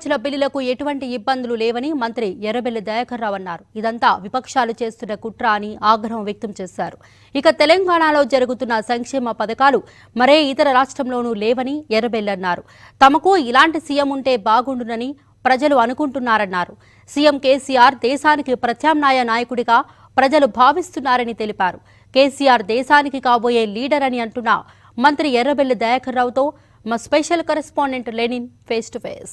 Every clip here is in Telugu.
సంబంధించిన బిల్లులకు ఎటువంటి ఇబ్బందులు లేవని మంత్రి ఎర్రబెల్లి దయాకర్ రావు అన్నారు ఇదంతా విపక్షాలు చేస్తున్న కుట్ర అని ఆగ్రహం వ్యక్తం చేశారు ఇక తెలంగాణలో జరుగుతున్న సంక్షేమ పథకాలు మరే ఇతర రాష్ట్రంలోనూ లేవని ఎర్రబెల్లి అన్నారు తమకు ఇలాంటి సీఎం ఉంటే బాగుండునని ప్రజలు అనుకుంటున్నారన్నారు సీఎం కేసీఆర్ దేశానికి ప్రత్యామ్నాయ నాయకుడిగా ప్రజలు భావిస్తున్నారని తెలిపారు కేసీఆర్ దేశానికి కాబోయే లీడర్ అని అంటున్న మంత్రి ఎర్రబెల్లి దయాకర్ రావుతో మా special correspondent Lenin face to face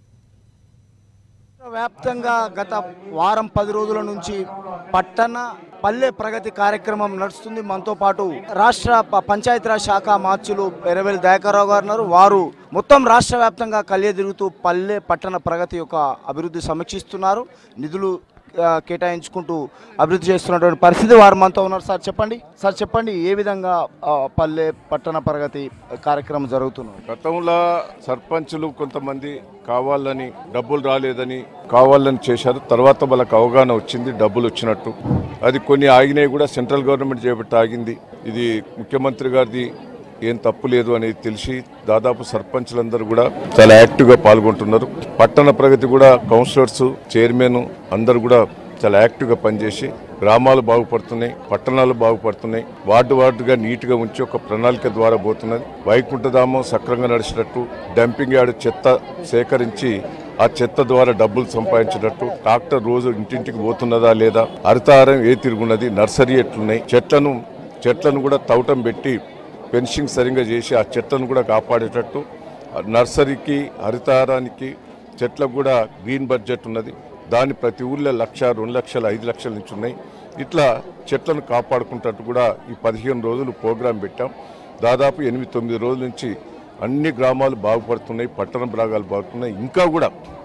వ్యాప్తంగా గత వారం పది రోజుల నుంచి పట్టణ పల్లె ప్రగతి కార్యక్రమం నడుస్తుంది మనతో పాటు రాష్ట్ర ప- పంచాయతీరాజ్ శాఖ మార్చులు ఎర్రవెల్లి దయాకర్రావు గారు ఉన్నారు వారు మొత్తం రాష్ట్ర వ్యాప్తంగా కళ్య తిరుగుతూ పల్లె పట్టణ ప్రగతి యొక్క అభివృద్ధి సమీక్షిస్తున్నారు నిధులు ఆ, కేటాయించుకుంటూ అభివృద్ధి చేస్తున్నటువంటి పరిస్థితి వారు మనతో ఉన్నారు సార్ చెప్పండి సార్ చెప్పండి ఏ విధంగా ఆ, పల్లె పట్టణ ప్రగతి కార్యక్రమం జరుగుతున్నది గతంలో సర్పంచులు కొంతమంది కావాలని డబ్బులు రాలేదని కావాలని చేశారు తర్వాత వాళ్ళకి అవగాహన వచ్చింది డబ్బులు వచ్చినట్టు అది కొన్ని ఆగినాయి కూడా సెంట్రల్ గవర్నమెంట్ చేపట్టి ఆగింది ఇది ముఖ్యమంత్రి గారిది ఏం తప్పు లేదు అనేది తెలిసి దాదాపు సర్పంచ్లందరూ కూడా చాలా యాక్టివ్గా పాల్గొంటున్నారు పట్టణ ప్రగతి కూడా కౌన్సిలర్స్ చైర్మన్ అందరూ కూడా చాలా యాక్టివ్గా పనిచేసి గ్రామాలు బాగుపడుతున్నాయి పట్టణాలు బాగుపడుతున్నాయి వార్డు వార్డుగా నీట్గా ఉంచి ఒక ప్రణాళిక ద్వారా పోతున్నది వైకుంఠధామం సక్రంగా నడిచినట్టు డంపింగ్ యార్డ్ చెత్త సేకరించి ఆ చెత్త ద్వారా డబ్బులు సంపాదించినట్టు ట్రాక్టర్ రోజు ఇంటింటికి పోతున్నదా లేదా హరితహారం ఏ తిరుగున్నది నర్సరీ ఎట్లున్నాయి చెట్లను చెట్లను కూడా తవ్వటం పెట్టి ఫెన్సింగ్ సరిగ్గా చేసి ఆ చెట్లను కూడా కాపాడేటట్టు నర్సరీకి హరితహారానికి చెట్లకు కూడా గ్రీన్ బడ్జెట్ ఉన్నది దాని ప్రతి ఊళ్ళో లక్ష రెండు లక్షలు ఐదు లక్షల నుంచి ఉన్నాయి ఇట్లా చెట్లను కాపాడుకుంటట్టు కూడా ఈ పదిహేను రోజులు ప్రోగ్రాం పెట్టాం దాదాపు ఎనిమిది తొమ్మిది రోజుల నుంచి అన్ని గ్రామాలు బాగుపడుతున్నాయి పట్టణ భాగాలు బాగుతున్నాయి ఇంకా కూడా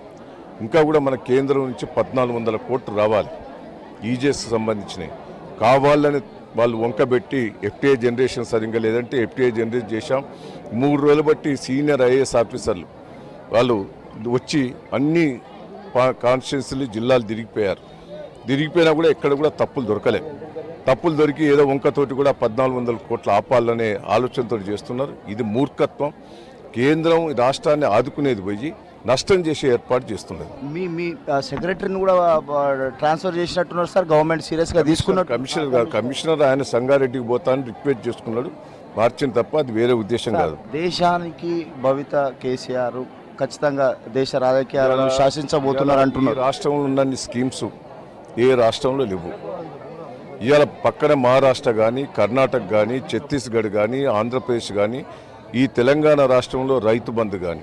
ఇంకా కూడా మన కేంద్రం నుంచి పద్నాలుగు వందల కోట్లు రావాలి ఈజెస్ సంబంధించినవి కావాలని వాళ్ళు వంకబెట్టి ఎఫ్టీఐ జనరేషన్ సరిగ్గా లేదంటే ఎఫ్టీఐ జనరేట్ చేశాం మూడు రోజులు బట్టి సీనియర్ ఐఏఎస్ ఆఫీసర్లు వాళ్ళు వచ్చి అన్ని కాన్స్టిట్యున్సీలు జిల్లాలు తిరిగిపోయారు తిరిగిపోయినా కూడా ఎక్కడ కూడా తప్పులు దొరకలే తప్పులు దొరికి ఏదో వంకతోటి కూడా పద్నాలుగు వందల కోట్ల ఆపాలనే ఆలోచనతో చేస్తున్నారు ఇది మూర్ఖత్వం కేంద్రం ఈ రాష్ట్రాన్ని ఆదుకునేది పోయి నష్టం చేసే ఏర్పాటు చేస్తున్నది మీ మీ ఆ, సెక్రటరీని కూడా ఆ, ట్రాన్స్ఫర్ చేసినట్టున్నారు సార్ గవర్నమెంట్ సీరియస్ గా తీసుకున్నట్టు కమిషనర్ గారు కమిషనర్ ఆయన సంగారెడ్డికి పోతానని రిక్వెస్ట్ చేసుకున్నాడు మార్చిన తప్ప అది వేరే ఉద్దేశం కాదు దేశానికి భవిత కేసీఆర్ ఖచ్చితంగా దేశ రాజకీయాలను శాసించబోతున్నారు ఈ అంటున్నారు రాష్ట్రంలో ఉన్న స్కీమ్స్ ఏ రాష్ట్రంలో లేవు ఇవాళ పక్కన మహారాష్ట్ర కానీ కర్ణాటక కానీ ఛత్తీస్గఢ్ కానీ ఆంధ్రప్రదేశ్ కానీ ఈ తెలంగాణ రాష్ట్రంలో రైతు బంధు కానీ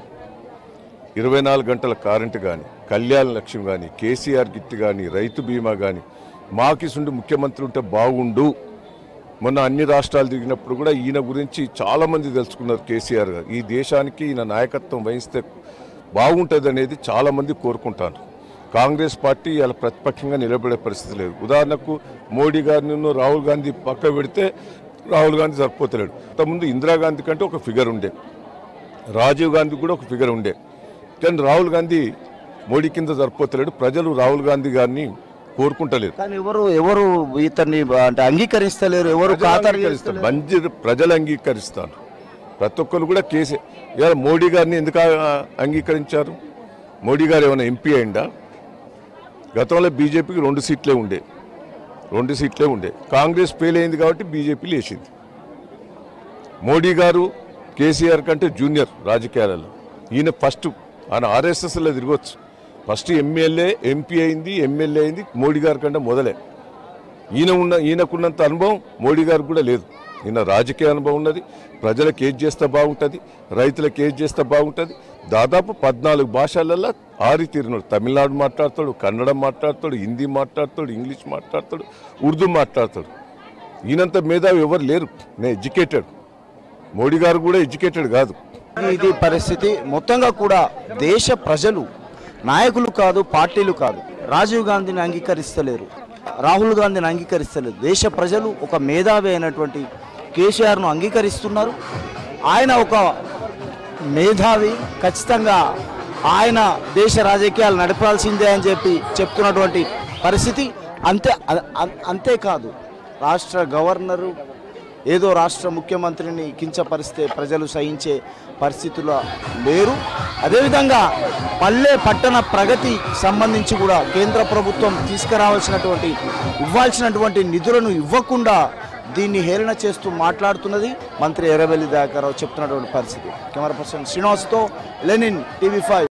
ఇరవై నాలుగు గంటల కరెంటు కానీ కళ్యాణ లక్ష్యం కానీ కేసీఆర్ గిట్ కానీ రైతు బీమా కానీ మాకిసుండి ముఖ్యమంత్రి ఉంటే బాగుండు మొన్న అన్ని రాష్ట్రాలు తిరిగినప్పుడు కూడా ఈయన గురించి చాలామంది తెలుసుకున్నారు కేసీఆర్ గారు ఈ దేశానికి ఈయన నాయకత్వం వహిస్తే బాగుంటుంది అనేది చాలామంది కోరుకుంటారు కాంగ్రెస్ పార్టీ ఇలా ప్రతిపక్షంగా నిలబడే పరిస్థితి లేదు ఉదాహరణకు మోడీ గారిని రాహుల్ గాంధీ పక్క పెడితే రాహుల్ గాంధీ సరిపోతలేడు అంతకుముందు ఇందిరాగాంధీ కంటే ఒక ఫిగర్ ఉండే రాజీవ్ గాంధీ కూడా ఒక ఫిగర్ ఉండే కానీ రాహుల్ గాంధీ మోడీ కింద సరిపోతలేడు ప్రజలు రాహుల్ గాంధీ గారిని కోరుకుంటలేరు కానీ ఎవరు ఎవరు ఇతన్ని అంటే అంగీకరిస్తలేరు ఎవరు ప్రజలు ఖాతరు అంగీకరిస్తారు. చేస్తలేరు. మంచి ప్రజలు అంగీకరిస్తారు ప్రతి ఒక్కరు కూడా కేసీ ఇవాళ మోడీ గారిని ఎందుకు ఆ- అంగీకరించారు మోడీ గారు ఏమైనా ఎంపీ అయిందా గతంలో బీజేపీకి రెండు సీట్లే ఉండే రెండు సీట్లే ఉండే కాంగ్రెస్ ఫెయిల్ అయింది కాబట్టి బీజేపీ లేచింది మోడీ గారు కేసీఆర్ కంటే జూనియర్ రాజకీయాలలో ఈయన ఫస్ట్ ఆయన ఆర్ఎస్ఎస్లో తిరగొచ్చు ఫస్ట్ ఎమ్మెల్యే ఎంపీ అయింది ఎమ్మెల్యే అయింది మోడీ గారి కంటే మొదలే ఈయన ఉన్న ఈయనకున్నంత అనుభవం మోడీ గారికి కూడా లేదు ఈయన రాజకీయ అనుభవం ఉన్నది ప్రజలకు ఏది చేస్తే బాగుంటుంది రైతులకు ఏది చేస్తే బాగుంటుంది దాదాపు పద్నాలుగు భాషలలో ఆరి తీరినాడు తమిళనాడు మాట్లాడతాడు కన్నడం మాట్లాడతాడు హిందీ మాట్లాడతాడు ఇంగ్లీష్ మాట్లాడతాడు ఉర్దూ మాట్లాడతాడు ఈయనంత మేధావి ఎవరు లేరు నేను ఎడ్యుకేటెడ్ మోడీ గారు కూడా ఎడ్యుకేటెడ్ కాదు ఇది పరిస్థితి మొత్తంగా కూడా దేశ ప్రజలు నాయకులు కాదు పార్టీలు కాదు రాజీవ్ గాంధీని అంగీకరిస్తలేరు రాహుల్ గాంధీని అంగీకరిస్తలేరు దేశ ప్రజలు ఒక మేధావి అయినటువంటి కేసీఆర్ను అంగీకరిస్తున్నారు ఆయన ఒక మేధావి ఖచ్చితంగా ఆయన దేశ రాజకీయాలు నడపాల్సిందే అని చెప్పి చెప్తున్నటువంటి పరిస్థితి అంతే అ- అ- అంతేకాదు రాష్ట్ర గవర్నరు ఏదో రాష్ట్ర ముఖ్యమంత్రిని కించపరిస్తే ప్రజలు సహించే పరిస్థితుల్లో లేరు అదేవిధంగా పల్లె పట్టణ ప్రగతి సంబంధించి కూడా కేంద్ర ప్రభుత్వం తీసుకురావాల్సినటువంటి ఇవ్వాల్సినటువంటి నిధులను ఇవ్వకుండా దీన్ని హేళన చేస్తూ మాట్లాడుతున్నది మంత్రి ఎర్రబెల్లి దయాకర్రావు చెప్తున్నటువంటి పరిస్థితి కెమెరా పర్సన్ శ్రీనివాస్తో లెనిన్ టీవీ ఫైవ్